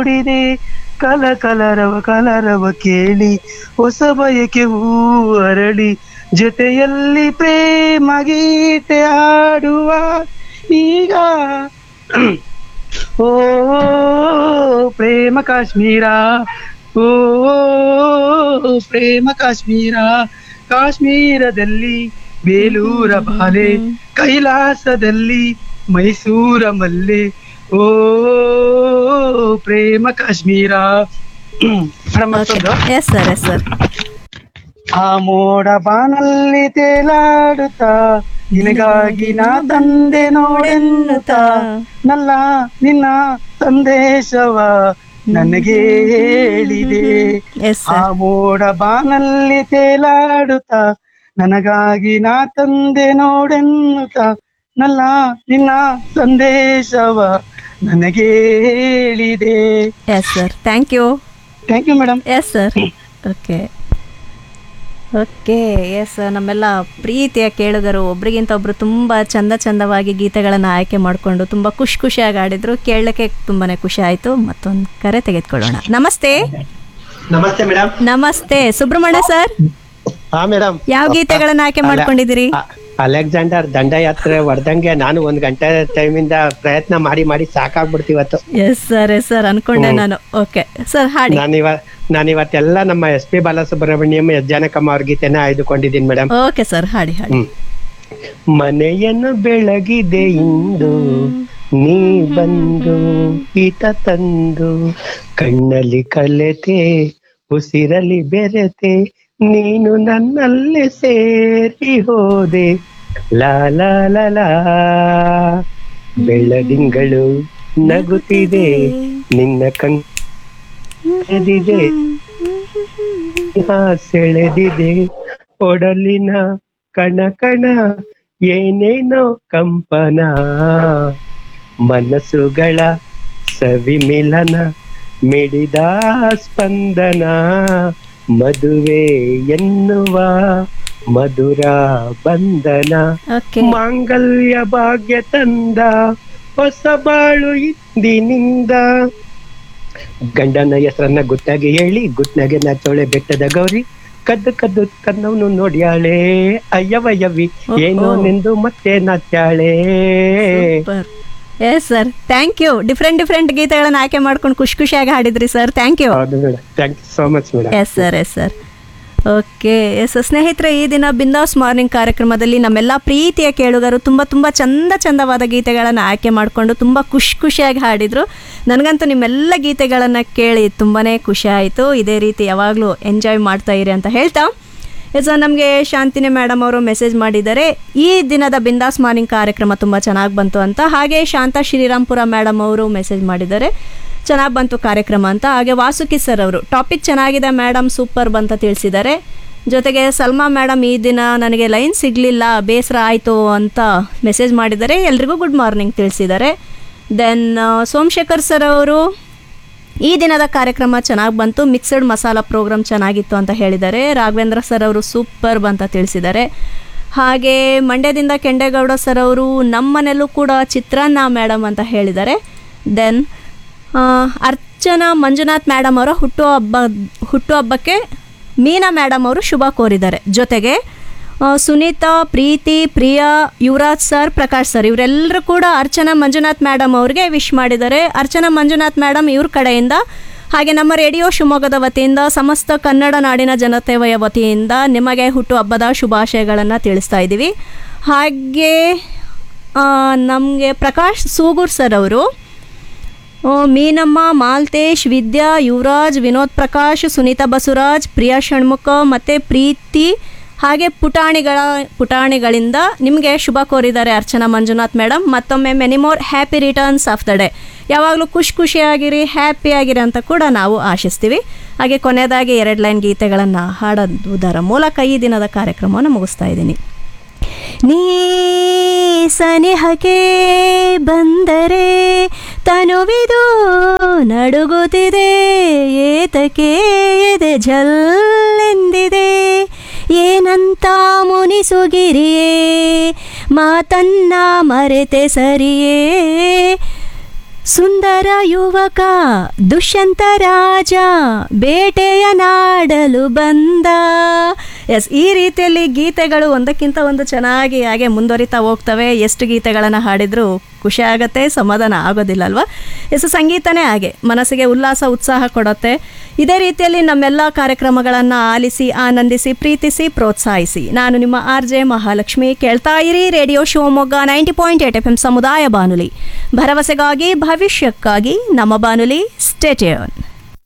ಮೂಡಿದೆ ಕಲ ಕಲರವ ಕಲರವ ಕೇಳಿ ಹೊಸ ಬಯಕೆ ಹೂ ಅರಳಿ ಜೊತೆಯಲ್ಲಿ ಪ್ರೇಮ ಗೀತೆ ಹಾಡುವ ಈಗ ಓ ಪ್ರೇಮ ಕಾಶ್ಮೀರ ಓ ಪ್ರೇಮ ಕಾಶ್ಮೀರ ಕಾಶ್ಮೀರದಲ್ಲಿ ಬೇಲೂರ ಬಾಲೆ ಕೈಲಾಸದಲ್ಲಿ ಮೈಸೂರ ಮಲ್ಲೆ ಓ ಪ್ರೇಮ ಕಾಶ್ಮೀರ ಮೇಡಮ್ ಮತ್ತೊಂದು ಎಸ್ ಸರ್ ಎಸ್ ಸರ್ ಆ ಮೋಡ ಬಾನಲ್ಲಿ ತೇಲಾಡುತ್ತಾ ನಿನಗಾಗಿ ನಾ ತಂದೆ ನೋಡೆನ್ನುತ್ತಾ ನಲ್ಲ ನಿನ್ನ ಸಂದೇಶವ ನನಗೆ ಹೇಳಿದೆ ಎಸ್ ಆ ಸರ್ ಮೋಡ ಬಾನಲ್ಲಿ ತೇಲಾಡುತ್ತಾ ನನಗಾಗಿ ನಾ ತಂದೆ ನೋಡೆನ್ನುತ್ತಾ ನಲ್ಲ ನಿನ್ನ ಸಂದೇಶವ ನನಗೆ ಹೇಳಿದೆ yes sir thank you thank you madam yes sir okay okay yes ನಮ್ಮೆಲ್ಲ ಪ್ರೀತಿಯ ಕೇಳುಗರು ಒಬ್ರಿಗಿಂತ ಒಬ್ರು ತುಂಬ ಚಂದ ಚಂದವಾಗಿ ಗೀತೆಗಳನ್ನು ಆಯ್ಕೆ ಮಾಡಿಕೊಂಡು ತುಂಬ ಖುಷಿ ಖುಷಿಯಾಗಿ ಆಡಿದ್ರು ಕೇಳಲಿಕ್ಕೆ ತುಂಬಾನೇ ಖುಷಿ ಆಯಿತು ಮತ್ತೊಂದು ಕರೆ ತೆಗೆದುಕೊಳ್ಳೋಣ ನಮಸ್ತೆ ನಮಸ್ತೆ ಮೇಡಮ್ ನಮಸ್ತೆ ಸುಬ್ರಹ್ಮಣ್ಯ ಸರ್ ಹಾ ಮೇಡಮ್ ಯಾವ ಗೀತೆಗಳನ್ನ ಆಯ್ಕೆ ಮಾಡ್ಕೊಂಡಿದ್ದೀರಿ ಅಲೆಕ್ಸಾಂಡರ್ ದಂಡಯಾತ್ರೆ ಹೊಡೆದಂಗೆ ನಾನು ಒಂದ್ ಗಂಟೆ ಟೈಮಿಂದ ಪ್ರಯತ್ನ ಮಾಡಿ ಮಾಡಿ ಸಾಕಾಗ್ಬಿಡ್ತಿವತ್ತು ಎಸ್ ಸರ್ ಎಸ್ ಸರ್ ಅನ್ಕೊಂಡೆ ನಾನು ಓಕೆ ಸರ್ ಹಾಡಿ ನಾನಿವ ನಾನಿವತ್ತೆಲ್ಲ ನಮ್ಮ S P Balasubrahmanyam S Janakamma ಅವ್ರ ಗೀತೆನ ಆಯ್ದುಕೊಂಡಿದ್ದೀನಿ ಮೇಡಮ್ ಓಕೆ ಸರ್ ಹಾಡಿ ಹಾಡಿ ಹ್ಮ್ ಮನೆಯನ್ನು ಬೆಳಗಿದೆ ಇಂದು ನೀ ಬಂದು ಈತ ತಂದು ಕಣ್ಣಲ್ಲಿ ಕಲೆತೆ ಉಸಿರಲಿ ಬೆರೆತೆ ನೀನು ನನ್ನಲ್ಲಿ ಸೇರಿ ಹೋದೆ ಲಾ ಲಾ ಲಾ ಲಾ ಬೆಳ್ಳದಿಂಗಳು ನಗುತ್ತಿದೆ ನಿನ್ನ ಕಣ್ ಸೆಳೆದಿದೆ ಹಾ ಸೆಳೆದಿದೆ ಒಡಲಿನ ಕಣ ಕಣ ಏನೇನೋ ಕಂಪನ ಮನಸ್ಸುಗಳ ಸವಿ ಮಿಲನ ಮಿಡಿದ ಸ್ಪಂದನ ಮದುವೆ ಎನ್ನುವ ಮಧುರ ಬಂಧನ ಓಕೆ ಮಾಂಗಲ್ಯ ಭಾಗ್ಯ ತಂದ ಹೊಸ ಬಾಳು ಇಂದಿನಿಂದ ಗಂಡನ ಹೆಸರನ್ನ ಗುಟ್ಟಾಗಿ ಹೇಳಿ ಗುಟ್ನಾಗೆ ನಾಚೋಳೆ ಬೆಟ್ಟದ ಗೌರಿ ಕದ್ದು ಕದ್ದು ಕನ್ನವನು ನೋಡ್ಯಾಳೆ ಅಯ್ಯವಯ್ಯವಿ ಏನೋ ನೆಂದು ಮತ್ತೆ ನಾಚ್ಯಾಳೆ super yes sir thank you different different ಗೀತೆಗಳನ್ನ ಆಯ್ಕೆ ಮಾಡ್ಕೊಂಡು ಖುಷಿ ಖುಷಿಯಾಗಿ ಹಾಡಿದ್ರಿ ಸರ್ ಥ್ಯಾಂಕ್ ಯು ಹೌದು madam thank you so much madam yes sir yes sir okay yes ಸ್ನೇಹಿತರೆ ಈ ದಿನ ಬಿಂದಾಸ್ ಮಾರ್ನಿಂಗ್ ಕಾರ್ಯಕ್ರಮದಲ್ಲಿ ನಮ್ಮೆಲ್ಲ ಪ್ರೀತಿಯ ಕೇಳುಗರು ತುಂಬ ತುಂಬ ಚಂದ ಚಂದವಾದ ಗೀತೆಗಳನ್ನು ಆಯ್ಕೆ ಮಾಡಿಕೊಂಡು ತುಂಬ ಖುಷಿ ಖುಷಿಯಾಗಿ ಹಾಡಿದರು ನನಗಂತೂ ನಿಮ್ಮೆಲ್ಲ ಗೀತೆಗಳನ್ನು ಕೇಳಿ ತುಂಬಾ ಖುಷಿ ಆಯಿತು ಇದೇ ರೀತಿ ಯಾವಾಗಲೂ ಎಂಜಾಯ್ ಮಾಡ್ತಾ ಇರಿ ಅಂತ ಹೇಳ್ತಾ ಎಸ್ ನಮಗೆ ಶಾಂತಿನಿ ಮೇಡಮ್ ಅವರು ಮೆಸೇಜ್ ಮಾಡಿದ್ದಾರೆ ಈ ದಿನದ ಬಿಂದಾಸ್ ಮಾರ್ನಿಂಗ್ ಕಾರ್ಯಕ್ರಮ ತುಂಬ ಚೆನ್ನಾಗಿ ಬಂತು ಅಂತ ಹಾಗೆ ಶಾಂತಾ ಶ್ರೀರಾಮ್ಪುರ ಮೇಡಮ್ ಅವರು ಮೆಸೇಜ್ ಮಾಡಿದ್ದಾರೆ ಚೆನ್ನಾಗಿ ಬಂತು ಕಾರ್ಯಕ್ರಮ ಅಂತ ಹಾಗೆ ವಾಸುಕಿ ಸರ್ ಅವರು ಟಾಪಿಕ್ ಚೆನ್ನಾಗಿದೆ ಮೇಡಮ್ ಸೂಪರ್ ಬಂತ ತಿಳಿಸಿದ್ದಾರೆ ಜೊತೆಗೆ ಸಲ್ಮಾ ಮೇಡಮ್ ಈ ದಿನ ನನಗೆ ಲೈನ್ ಸಿಗಲಿಲ್ಲ ಬೇಸರ ಆಯಿತು ಅಂತ ಮೆಸೇಜ್ ಮಾಡಿದ್ದಾರೆ ಎಲ್ರಿಗೂ ಗುಡ್ ಮಾರ್ನಿಂಗ್ ತಿಳಿಸಿದ್ದಾರೆ ದೆನ್ ಸೋಮಶೇಖರ್ ಸರ್ ಅವರು ಈ ದಿನದ ಕಾರ್ಯಕ್ರಮ ಚೆನ್ನಾಗಿ ಬಂತು ಮಿಕ್ಸಡ್ ಮಸಾಲ ಪ್ರೋಗ್ರಾಮ್ ಚೆನ್ನಾಗಿತ್ತು ಅಂತ ಹೇಳಿದ್ದಾರೆ ರಾಘವೇಂದ್ರ ಸರ್ ಅವರು ಸೂಪರ್ ಅಂತ ತಿಳಿಸಿದ್ದಾರೆ ಹಾಗೆ ಮಂಡ್ಯದಿಂದ ಕೆಂಡೇಗೌಡ ಸರ್ ಅವರು ನಮ್ಮನೆಯಲ್ಲೂ ಕೂಡ ಚಿತ್ರಾನ್ನ ಮೇಡಮ್ ಅಂತ ಹೇಳಿದ್ದಾರೆ ದೆನ್ ಅರ್ಚನಾ ಮಂಜುನಾಥ್ ಮೇಡಮ್ ಅವರ ಹುಟ್ಟುಹಬ್ಬ ಹುಟ್ಟುಹಬ್ಬಕ್ಕೆ ಮೀನಾ ಮೇಡಮ್ ಅವರು ಶುಭ ಕೋರಿದ್ದಾರೆ ಜೊತೆಗೆ ಆ, ಸುನೀತಾ ಪ್ರೀತಿ ಪ್ರಿಯಾ ಯುವರಾಜ್ ಸರ್ ಪ್ರಕಾಶ್ ಸರ್ ಇವರೆಲ್ಲರೂ ಕೂಡ ಅರ್ಚನಾ ಮಂಜುನಾಥ್ ಮೇಡಮ್ ಅವ್ರಿಗೆ ವಿಶ್ ಮಾಡಿದ್ದಾರೆ ಅರ್ಚನಾ ಮಂಜುನಾಥ್ ಮೇಡಮ್ ಇವ್ರ ಕಡೆಯಿಂದ ಹಾಗೆ ನಮ್ಮ ರೇಡಿಯೋ ಶಿವಮೊಗ್ಗದ ವತಿಯಿಂದ ಸಮಸ್ತ ಕನ್ನಡ ನಾಡಿನ ಜನತೆಯ ವತಿಯಿಂದ ನಿಮಗೆ ಹುಟ್ಟುಹಬ್ಬದ ಶುಭಾಶಯಗಳನ್ನು ತಿಳಿಸ್ತಾ ಇದ್ದೀವಿ ಹಾಗೆ ನಮಗೆ ಪ್ರಕಾಶ್ ಸೂಗೂರ್ ಸರ್ ಅವರು ಆ, ಮೀನಮ್ಮ ಮಾಲ್ತೇಶ್ ವಿದ್ಯಾ ಯುವರಾಜ್ ವಿನೋದ್ ಪ್ರಕಾಶ್ ಸುನೀತಾ ಬಸವರಾಜ್ ಪ್ರಿಯಾ ಷಣ್ಮುಖ ಮತ್ತು ಪ್ರೀತಿ ಹಾಗೆ ಪುಟಾಣಿಗಳ ಪುಟಾಣಿಗಳಿಂದ ನಿಮಗೆ ಶುಭ ಕೋರಿದ್ದಾರೆ ಅರ್ಚನಾ ಮಂಜುನಾಥ್ ಮೇಡಮ್ ಮತ್ತೊಮ್ಮೆ many more happy returns of the day ಯಾವಾಗಲೂ ಖುಷಿ ಖುಷಿಯಾಗಿರಿ ಹ್ಯಾಪಿಯಾಗಿರಿ ಅಂತ ಕೂಡ ನಾವು ಆಶಿಸ್ತೀವಿ ಹಾಗೆ ಕೊನೆಯದಾಗಿ ಎರಡು ಲೈನ್ ಗೀತೆಗಳನ್ನು ಹಾಡೋದರ ಮೂಲಕ ಈ ದಿನದ ಕಾರ್ಯಕ್ರಮವನ್ನು ಮುಗಿಸ್ತಾ ಇದ್ದೀನಿ ನೀ ಸನಿಹಕ್ಕೆ ಬಂದರೆ ತನುವಿದು ನಡುಗುತ್ತಿದೆ ಏತಕ್ಕೆ ಎದೆ ಝಲ್ಲೆಂದಿದೆ ಏನಂತ ಮುನಿಸುಗಿರಿಯೇ ಮಾತನ್ನ ಮರೆತೆ ಸರಿಯೇ ಸುಂದರ ಯುವಕ ದುಷ್ಯಂತ ರಾಜ ಬೇಟೆಯ ನಾಡಲು ಬಂದ ಎಸ್ ಈ ರೀತಿಯಲ್ಲಿ ಗೀತೆಗಳು ಒಂದಕ್ಕಿಂತ ಒಂದು ಚೆನ್ನಾಗಿ ಹಾಗೆ ಮುಂದುವರಿತಾ ಹೋಗ್ತವೆ ಎಷ್ಟು ಗೀತೆಗಳನ್ನು ಹಾಡಿದರೂ ಖುಷಿ ಆಗತ್ತೆ ಸಮಾಧಾನ ಆಗೋದಿಲ್ಲ ಅಲ್ವಾ ಎಸ್ ಸಂಗೀತನೇ ಹಾಗೆ ಮನಸ್ಸಿಗೆ ಉಲ್ಲಾಸ ಉತ್ಸಾಹ ಕೊಡುತ್ತೆ ಇದೇ ರೀತಿಯಲ್ಲಿ ನಮ್ಮೆಲ್ಲ ಕಾರ್ಯಕ್ರಮಗಳನ್ನು ಆಲಿಸಿ ಆನಂದಿಸಿ ಪ್ರೀತಿಸಿ ಪ್ರೋತ್ಸಾಹಿಸಿ ನಾನು ನಿಮ್ಮ ಆರ್ ಜೆ ಮಹಾಲಕ್ಷ್ಮಿ ಕೇಳ್ತಾ ಇರಿ radio Shivamogga ninety point eight F M ಸಮುದಾಯ ಬಾನುಲಿ ಭರವಸೆಗಾಗಿ ಭವಿಷ್ಯಕ್ಕಾಗಿ ನಮ್ಮ ಬಾನುಲಿ ಸ್ಟೇಟಿಯನ್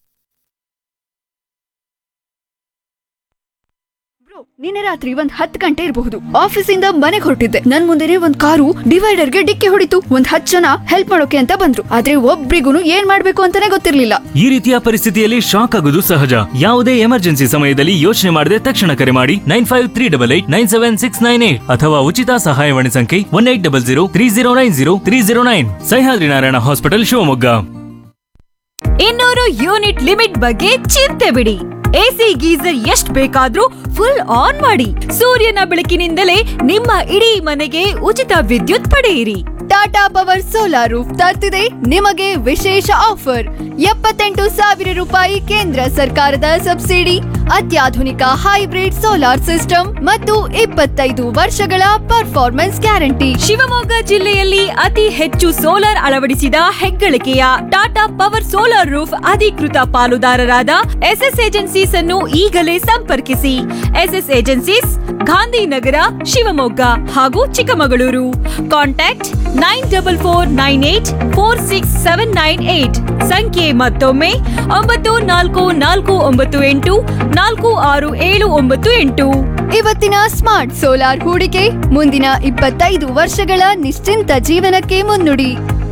ನಿನ್ನೆ ರಾತ್ರಿ ಒಂದ್ ಹತ್ತು ಗಂಟೆ ಇರಬಹುದು ಆಫೀಸಿಂದ ಮನೆಗೆ ಹೊರಟಿದ್ದೆ ನನ್ ಮುಂದೆನೆ ಒಂದ್ ಕಾರು ಡಿವೈಡರ್ಗೆ ಡಿಕ್ಕಿ ಹೊಡಿತು ಒಂದ್ ಹತ್ತು ಜನ ಹೆಲ್ಪ್ ಮಾಡೋಕೆ ಅಂತ ಬಂದ್ರು ಆದ್ರೆ ಒಬ್ರಿಗೂ ಏನ್ ಮಾಡ್ಬೇಕು ಅಂತಾನೆ ಗೊತ್ತಿರ್ಲಿಲ್ಲ ಈ ರೀತಿಯ ಪರಿಸ್ಥಿತಿಯಲ್ಲಿ ಶಾಕ್ ಆಗುವುದು ಸಹಜ ಯಾವುದೇ ಎಮರ್ಜೆನ್ಸಿ ಸಮಯದಲ್ಲಿ ಯೋಚನೆ ಮಾಡದೆ ತಕ್ಷಣ ಕರೆ ಮಾಡಿ nine five three double eight nine seven six nine eight ಅಥವಾ ಉಚಿತ ಸಹಾಯವಾಣಿ ಸಂಖ್ಯೆ one eight double zero three zero nine zero three zero nine Sahyadri Narayana hospital Shivamogga ಇನ್ನೂರು ಯೂನಿಟ್ ಲಿಮಿಟ್ ಬಗ್ಗೆ ಚಿಂತೆ ಬಿಡಿ ಎಸಿ ಗೀಸರ್ ಎಷ್ಟ್ ಬೇಕಾದ್ರೂ ಫುಲ್ ಆನ್ ಮಾಡಿ ಸೂರ್ಯನ ಬೆಳಕಿನಿಂದಲೇ ನಿಮ್ಮ ಇಡೀ ಮನೆಗೆ ಉಚಿತ ವಿದ್ಯುತ್ ಪಡೆಯಿರಿ ಟಾಟಾ ಪವರ್ ಸೋಲಾರ್ ರೂಫ್ ತರ್ತಿದೆ ನಿಮಗೆ ವಿಶೇಷ ಆಫರ್ ಎಪ್ಪತ್ತೆಂಟು ಸಾವಿರ ರೂಪಾಯಿ ಕೇಂದ್ರ ಸರ್ಕಾರದ ಸಬ್ಸಿಡಿ ಅತ್ಯಾಧುನಿಕ ಹೈಬ್ರಿಡ್ ಸೋಲಾರ್ ಸಿಸ್ಟಮ್ ಮತ್ತು ಇಪ್ಪತ್ತೈದು ವರ್ಷಗಳ ಪರ್ಫಾರ್ಮೆನ್ಸ್ ಗ್ಯಾರಂಟಿ ಶಿವಮೊಗ್ಗ ಜಿಲ್ಲೆಯಲ್ಲಿ ಅತಿ ಹೆಚ್ಚು ಸೋಲಾರ್ ಅಳವಡಿಸಿದ ಹೆಗ್ಗಳಿಕೆಯ ಟಾಟಾ ಪವರ್ ಸೋಲಾರ್ ರೂಫ್ ಅಧಿಕೃತ ಪಾಲುದಾರರಾದ ಎಸ್ಎಸ್ ಏಜೆನ್ಸೀಸ್ ಅನ್ನು ಈಗಲೇ ಸಂಪರ್ಕಿಸಿ ಎಸ್ಎಸ್ ಏಜೆನ್ಸೀಸ್ ಗಾಂಧಿನಗರ ಶಿವಮೊಗ್ಗ ಹಾಗೂ Chikkamagaluru contact nine double four nine eight four six seven nine eight ಸಂಖ್ಯೆ ಮತ್ತೊಮ್ಮೆ ಒಂಬತ್ತು ನಾಲ್ಕು ನಾಲ್ಕು ಒಂಬತ್ತು ಎಂಟು ನಾಲ್ಕು ಆರು ಏಳು ಒಂಬತ್ತು ಎಂಟು ಇವತ್ತಿನ ಸ್ಮಾರ್ಟ್ ಸೋಲಾರ್ ಹೂಡಿಕೆ ಮುಂದಿನ ಇಪ್ಪತ್ತೈದು ವರ್ಷಗಳ ನಿಶ್ಚಿಂತ ಜೀವನಕ್ಕೆ ಮುನ್ನುಡಿ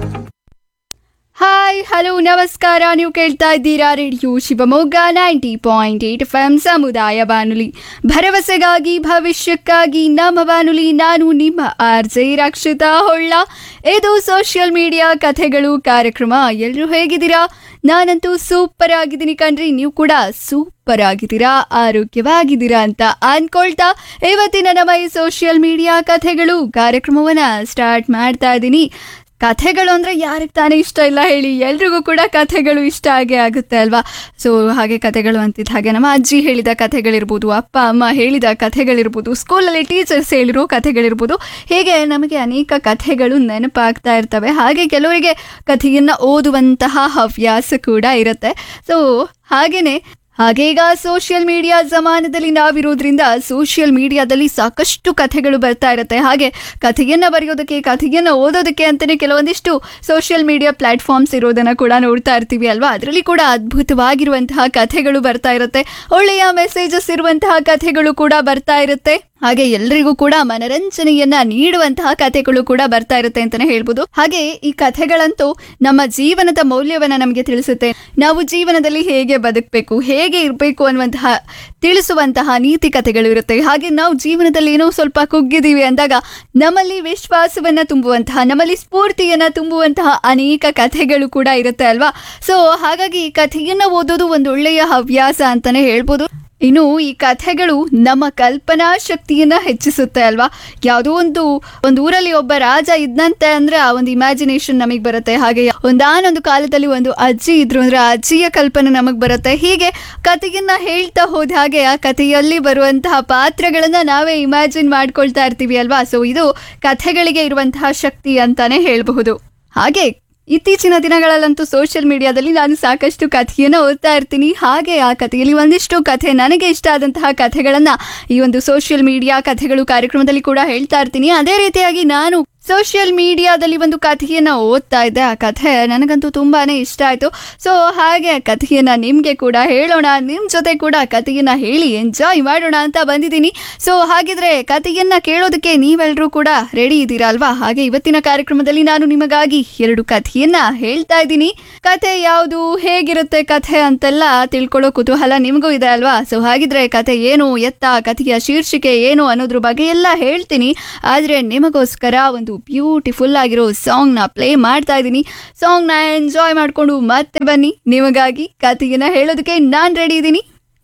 ಹಾಯ್ ಹಲೋ ನಮಸ್ಕಾರ ನೀವು ಕೇಳ್ತಾ ಇದ್ದೀರಾ radio Shivamogga ninety point eight F M ಸಮುದಾಯ ಬಾನುಲಿ ಭರವಸೆಗಾಗಿ ಭವಿಷ್ಯಕ್ಕಾಗಿ ನಮ್ಮ ಬಾನುಲಿ ನಾನು ನಿಮ್ಮ ಆರ್ ಜೆ ರಕ್ಷಿತಾ ಹೊಳ್ಳ ಇದು ಸೋಷಿಯಲ್ ಮೀಡಿಯಾ ಕಥೆಗಳು ಕಾರ್ಯಕ್ರಮ ಎಲ್ಲರೂ ಹೇಗಿದ್ದೀರಾ ನಾನಂತೂ ಸೂಪರ್ ಆಗಿದ್ದೀನಿ ಕಣ್ರಿ ನೀವು ಕೂಡ ಸೂಪರ್ ಆಗಿದ್ದೀರಾ ಆರೋಗ್ಯವಾಗಿದ್ದೀರಾ ಅಂತ ಅನ್ಕೊಳ್ತಾ ಇವತ್ತಿನ ನಮ್ಮ ಈ ಸೋಷಿಯಲ್ ಮೀಡಿಯಾ ಕಥೆಗಳು ಕಾರ್ಯಕ್ರಮವನ್ನ ಸ್ಟಾರ್ಟ್ ಮಾಡ್ತಾ ಇದ್ದೀನಿ ಕಥೆಗಳು ಅಂದರೆ ಯಾರಿಗೆ ತಾನೇ ಇಷ್ಟ ಇಲ್ಲ ಹೇಳಿ ಎಲ್ರಿಗೂ ಕೂಡ ಕಥೆಗಳು ಇಷ್ಟ ಆಗೇ ಆಗುತ್ತೆ ಅಲ್ವಾ ಸೊ ಹಾಗೆ ಕಥೆಗಳು ಅಂತಿದ್ದ ಹಾಗೆ ನಮ್ಮ ಅಜ್ಜಿ ಹೇಳಿದ ಕಥೆಗಳಿರ್ಬೋದು ಅಪ್ಪ ಅಮ್ಮ ಹೇಳಿದ ಕಥೆಗಳಿರ್ಬೋದು ಸ್ಕೂಲಲ್ಲಿ ಟೀಚರ್ಸ್ ಹೇಳಿರೋ ಕಥೆಗಳಿರ್ಬೋದು ಹೀಗೆ ನಮಗೆ ಅನೇಕ ಕಥೆಗಳು ನೆನಪಾಗ್ತಾ ಇರ್ತವೆ ಹಾಗೆ ಕೆಲವರಿಗೆ ಕಥೆಯನ್ನು ಓದುವಂತಹ ಹವ್ಯಾಸ ಕೂಡ ಇರುತ್ತೆ ಸೊ ಹಾಗೆಯೇ ಹಾಗೆ ಈಗ ಸೋಷಿಯಲ್ ಮೀಡಿಯಾ ಜಮಾನದಲ್ಲಿ ನಾವಿರೋದ್ರಿಂದ ಸೋಷಿಯಲ್ ಮೀಡಿಯಾದಲ್ಲಿ ಸಾಕಷ್ಟು ಕಥೆಗಳು ಬರ್ತಾ ಇರುತ್ತೆ ಹಾಗೆ ಕಥೆಯನ್ನ ಬರೆಯೋದಕ್ಕೆ ಕಥೆಯನ್ನ ಓದೋದಕ್ಕೆ ಅಂತಲೇ ಕೆಲವೊಂದಿಷ್ಟು ಸೋಷಿಯಲ್ ಮೀಡಿಯಾ ಪ್ಲಾಟ್ಫಾರ್ಮ್ಸ್ ಇರೋದನ್ನ ಕೂಡ ನೋಡ್ತಾ ಇರ್ತೀವಿ ಅಲ್ವಾ ಅದರಲ್ಲಿ ಕೂಡ ಅದ್ಭುತವಾಗಿರುವಂತಹ ಕಥೆಗಳು ಬರ್ತಾ ಇರುತ್ತೆ ಒಳ್ಳೆಯ ಮೆಸೇಜಸ್ ಇರುವಂತಹ ಕಥೆಗಳು ಕೂಡ ಬರ್ತಾ ಇರುತ್ತೆ ಹಾಗೆ ಎಲ್ರಿಗೂ ಕೂಡ ಮನರಂಜನೆಯನ್ನ ನೀಡುವಂತಹ ಕಥೆಗಳು ಕೂಡ ಬರ್ತಾ ಇರುತ್ತೆ ಅಂತಾನೆ ಹೇಳ್ಬೋದು ಹಾಗೆ ಈ ಕಥೆಗಳಂತೂ ನಮ್ಮ ಜೀವನದ ಮೌಲ್ಯವನ್ನ ನಮಗೆ ತಿಳಿಸುತ್ತೆ ನಾವು ಜೀವನದಲ್ಲಿ ಹೇಗೆ ಬದುಕಬೇಕು ಹೇಗೆ ಇರಬೇಕು ಅನ್ನುವಂತಹ ತಿಳಿಸುವಂತಹ ನೀತಿ ಕಥೆಗಳು ಇರುತ್ತೆ ಹಾಗೆ ನಾವು ಜೀವನದಲ್ಲಿ ಏನೋ ಸ್ವಲ್ಪ ಕುಗ್ಗಿದೀವಿ ಅಂದಾಗ ನಮ್ಮಲ್ಲಿ ವಿಶ್ವಾಸವನ್ನ ತುಂಬುವಂತಹ ನಮ್ಮಲ್ಲಿ ಸ್ಫೂರ್ತಿಯನ್ನ ತುಂಬುವಂತಹ ಅನೇಕ ಕಥೆಗಳು ಕೂಡ ಇರುತ್ತೆ ಅಲ್ವಾ ಸೊ ಹಾಗಾಗಿ ಈ ಕಥೆಯನ್ನ ಓದೋದು ಒಂದು ಒಳ್ಳೆಯ ಹವ್ಯಾಸ ಅಂತಾನೆ ಹೇಳ್ಬೋದು ಇನ್ನು ಈ ಕಥೆಗಳು ನಮ್ಮ ಕಲ್ಪನಾ ಶಕ್ತಿಯನ್ನ ಹೆಚ್ಚಿಸುತ್ತೆ ಅಲ್ವಾ ಯಾವುದೋ ಒಂದು ಒಂದು ಊರಲ್ಲಿ ಒಬ್ಬ ರಾಜ ಇದ್ದಂತೆ ಅಂದ್ರೆ ಆ ಒಂದು ಇಮ್ಯಾಜಿನೇಷನ್ ನಮಗೆ ಬರುತ್ತೆ ಹಾಗೆ ಒಂದಾನೊಂದು ಕಾಲದಲ್ಲಿ ಒಂದು ಅಜ್ಜಿ ಇದ್ರು ಅಂದ್ರೆ ಆ ಅಜ್ಜಿಯ ಕಲ್ಪನೆ ನಮಗೆ ಬರುತ್ತೆ ಹೀಗೆ ಕಥೆಯನ್ನ ಹೇಳ್ತಾ ಹೋದ ಹಾಗೆ ಆ ಕಥೆಯಲ್ಲಿ ಬರುವಂತಹ ಪಾತ್ರಗಳನ್ನ ನಾವೇ ಇಮ್ಯಾಜಿನ್ ಮಾಡ್ಕೊಳ್ತಾ ಇರ್ತೀವಿ ಅಲ್ವಾ ಸೊ ಇದು ಕಥೆಗಳಿಗೆ ಇರುವಂತಹ ಶಕ್ತಿ ಅಂತಾನೆ ಹೇಳಬಹುದು ಹಾಗೆ ಇತ್ತೀಚಿನ ದಿನಗಳಲ್ಲಂತೂ ಸೋಷಿಯಲ್ ಮೀಡಿಯಾದಲ್ಲಿ ನಾನು ಸಾಕಷ್ಟು ಕಥೆಯನ್ನು ಓದ್ತಾ ಇರ್ತೀನಿ ಹಾಗೆ ಆ ಕಥೆಯಲ್ಲಿ ಒಂದಿಷ್ಟು ಕಥೆ ನನಗೆ ಇಷ್ಟ ಆದಂತಹ ಕಥೆಗಳನ್ನ ಈ ಒಂದು ಸೋಷಿಯಲ್ ಮೀಡಿಯಾ ಕಥೆಗಳು ಕಾರ್ಯಕ್ರಮದಲ್ಲಿ ಕೂಡ ಹೇಳ್ತಾ ಇರ್ತೀನಿ ಅದೇ ರೀತಿಯಾಗಿ ನಾನು ಸೋಷಿಯಲ್ ಮೀಡಿಯಾದಲ್ಲಿ ಒಂದು ಕಥೆಯನ್ನು ಓದ್ತಾ ಇದ್ದೆ ಆ ಕಥೆ ನನಗಂತೂ ತುಂಬಾನೇ ಇಷ್ಟ ಆಯಿತು ಸೊ ಹಾಗೆ ಆ ಕಥೆಯನ್ನು ನಿಮಗೆ ಕೂಡ ಹೇಳೋಣ ನಿಮ್ಮ ಜೊತೆ ಕೂಡ ಕಥೆಯನ್ನು ಹೇಳಿ ಎಂಜಾಯ್ ಮಾಡೋಣ ಅಂತ ಬಂದಿದ್ದೀನಿ ಸೊ ಹಾಗಿದ್ರೆ ಕಥೆಯನ್ನು ಕೇಳೋದಕ್ಕೆ ನೀವೆಲ್ಲರೂ ಕೂಡ ರೆಡಿ ಇದ್ದೀರಾ ಅಲ್ವಾ ಹಾಗೆ ಇವತ್ತಿನ ಕಾರ್ಯಕ್ರಮದಲ್ಲಿ ನಾನು ನಿಮಗಾಗಿ ಎರಡು ಕಥೆಯನ್ನ ಹೇಳ್ತಾ ಇದ್ದೀನಿ ಕಥೆ ಯಾವುದು ಹೇಗಿರುತ್ತೆ ಕಥೆ ಅಂತೆಲ್ಲ ತಿಳ್ಕೊಳ್ಳೋ ಕುತೂಹಲ ನಿಮಗೂ ಇದೆ ಅಲ್ವಾ ಸೊ ಹಾಗಿದ್ರೆ ಕಥೆ ಏನು ಎತ್ತ ಕಥೆಯ ಶೀರ್ಷಿಕೆ ಏನು ಅನ್ನೋದ್ರ ಬಗ್ಗೆ ಎಲ್ಲ ಹೇಳ್ತೀನಿ ಆದರೆ ನಿಮಗೋಸ್ಕರ ಒಂದು ಬ್ಯೂಟಿಫುಲ್ ಆಗಿರೋ ಸಾಂಗ್ನ ಪ್ಲೇ ಮಾಡ್ತಾ ಇದ್ದೀನಿ ಸಾಂಗ್ನ ಎಂಜಾಯ್ ಮಾಡಿಕೊಂಡು ಮತ್ತೆ ಬನ್ನಿ ನಿಮಗಾಗಿ ಕಥೆಯನ್ನ ಹೇಳೋದಕ್ಕೆ ನಾನು ರೆಡಿ ಇದ್ದೀನಿ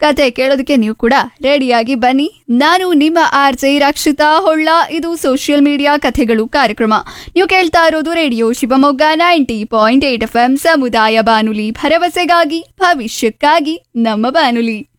ಕತೆ ಕೇಳೋದಕ್ಕೆ ನೀವು ಕೂಡ ರೆಡಿಯಾಗಿ ಬನ್ನಿ ನಾನು ನಿಮ್ಮ ಆರ್ ಜೆ ರಕ್ಷಿತಾ ಹೊಳ್ಳ ಇದು ಸೋಷಿಯಲ್ ಮೀಡಿಯಾ ಕಥೆಗಳು ಕಾರ್ಯಕ್ರಮ ನೀವು ಕೇಳ್ತಾ ಇರೋದು radio Shivamogga ninety point eight F M ಸಮುದಾಯ ಬಾನುಲಿ ಭರವಸೆಗಾಗಿ ಭವಿಷ್ಯಕ್ಕಾಗಿ ನಮ್ಮ ಬಾನುಲಿ